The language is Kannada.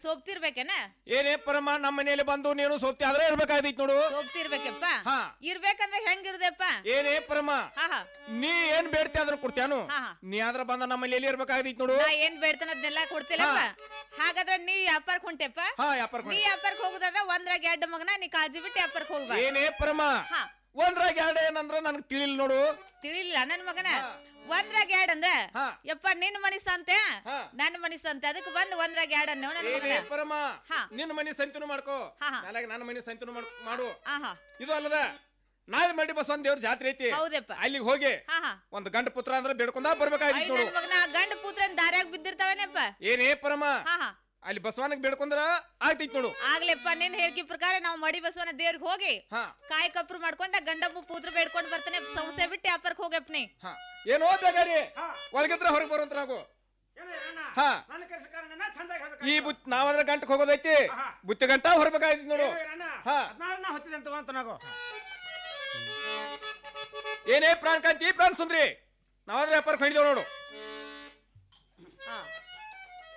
ಸೋಪ್ತಿರ್ಬೇಕೇನ ಏನೇ ಪರಮ ನಮ್ಮ ಮನೆಯಲ್ಲಿ ಬಂದು ನೀನು ಸೋಪ್ತಿ ಆದ್ರೆ ಇರ್ಬೇಕಾಗೈತಿ ನೋಡು ಸೋಪ್ತಿರ್ಬೇಕಪ್ಪ ಹಾ. ಇರ್ಬೇಕಂದ್ರೆ ಹೆಂಗಿರ್ದೆಪ್ಪ ಏನೇ ಪರಮ ಹಾ ಹಾ ನೀ ಏನ್ ಬೇಡ್ತಿ ಅದ್ರ ಕೊಡ್ತ್ಯಾನು ಹಾ, ಹಾ. ನೀ ಆದ್ರ ಬಂದ ನಮ್ಮ ಮನೆಯಲ್ಲಿ ಇರ್ಬೇಕಾಗೈತಿ ನೋಡು ನಾ ಏನ್ ಬೇಡ್ತಾನ ಅದನ್ನೆಲ್ಲ ಕೊಡ್ತಿಲ್ಲಪ್ಪ ಹಾಗಾದ್ರೆ ನೀ ವ್ಯಾಪಾರಕ್ ಹೊಂಟೆಪ್ಪ ಹಾ ವ್ಯಾಪಾರ ನೀ ವ್ಯಾಪಾರಕ್ ಹೋಗುದಾದ್ರ ಒಂದ್ರಾಗ ಎರಡು ಮಗನ ನೀ ಕಾಳಜಿ ಬಿಟ್ಟು ವ್ಯಾಪಾರಕ್ ಹೋಗ್ಬಾ ಏನೇ ಪರಮ ಹಾ ಒಂದ್ರಾಗ ಎರಡು ಏನಂದ್ರ ನನಗ್ ತಿಳಿಲ್ ನೋಡು ತಿಳಿಲಿಲ್ಲ ನನ್ ಮಗನ ಒಂದ್ರಾಗ ಎರಡ್ ಅಂದ್ರ ಹಾ. ಯಪ್ಪ ನಿನ್ ಮನಿ ಸಂತೆ ಹಾ. ನನ್ನ ಮನಿ ಸಂತೆ ಅದಕ್ಕೆ ಬಂದ್ ಒಂದ್ರಾಗ ಎರಡ್ ಅನ್ನೋ ನನ್ ಏನೇ ಮಗನ ಪರಮ ಹಾ. ನಿನ್ನ ಮನೆ ಸಂತಿನೂ ಮಾಡ್ಕೋ ಹಾ, ಹಾ. ನಾಳೆಗೆ ನನ್ನ ಮನೆ ಸಂತಿನೂ ಮಾಡ್- ಮಾಡು ಆಹಾ ಇದು ಅಲ್ಲದ ನಾಳೆ ಮಡಿ ಬಸವನ್ ದೇವ್ರ ಜಾತ್ರೆ ಐತಿ ಹೌದಪ್ಪ ಅಲ್ಲಿಗೆ ಹೋಗಿ ಹಾ ಹಾ ಒಂದ್ ಗಂಡ ಪುತ್ರ ಅಂದ್ರೆ ಬೇಡ್ಕೊಂಡ ಬರ್ಬೇಕಾಗಿತ್ತು ಐ ನೋಡು ನನ್ ಮಗನ ಆ ಗಂಡ ಪುತ್ರನ್ ದಾರ್ಯಾಗ ಬಿದ್ದಿರ್ತಾವನೇಪ್ಪ ಏನೇ ಪರಮ ಹಾ ಹಾ ಅಲ್ಲಿ ಬಸವನಿಗೆ ಬೇಡ್ಕೊಂಡ್ರ ಆಗ್ತೈತಿ ನೋಡು ಆಗ್ಲೆಪ್ಪ ನಿನ್ ಹೇಳಿಕೆ ಪ್ರಕಾರ ನಾವು ಮಡಿ ಬಸವನ ದೇವ್ರಿಗೆ ಹೋಗಿ ಹಾ ಕಾಯಿ ಕಪ್ರು ಮಾಡ್ಕೊಂಡ ಗಂಡಮ್ಮ ಪೂತ್ರ ಬೇಡ್ಕೊಂಡ್ ಬರ್ತಾನೆ ಸಂಸ್ಥೆ ಬಿಟ್ಟು ವ್ಯಾಪಾರಕ್ಕೆ ಹೋಗಪ್ಪ ನೀ ಹಾ ಏನೋ ಬೇಕಾರಿ ಒಳಗಿದ್ರ ಹೊರಗೆ ಬರುವಂತ ನಾವು ಹಾ ನನ್ನ ಕೆಲಸ ಕಾರಣ ಚಂದಾಗಿ ಈ ಬುತ್ ನಾವಾದ್ರ ಗಂಟಕ್ಕೆ ಹೋಗೋದೈತಿ ಆಹಾ. ಬುತ್ತಿ ಗಂಟ ಹೊರಬೇಕಾಗಿತ್ತು ನೋಡು ಹಾ. ಹದಿನಾರನ ಹೊತ್ತಿದೆ ಅಂತ ತಗೊಂತ ನಾವು ಏನೇ ಪ್ರಾಣ ಕಾಂತಿ ಪ್ರಾಣ ಸುಂದ್ರಿ ನಾವಾದ್ರೆ ವ್ಯಾಪಾರಕ್ಕೆ ಹಿಡಿದೇವ್ ನೋಡು ಹಾ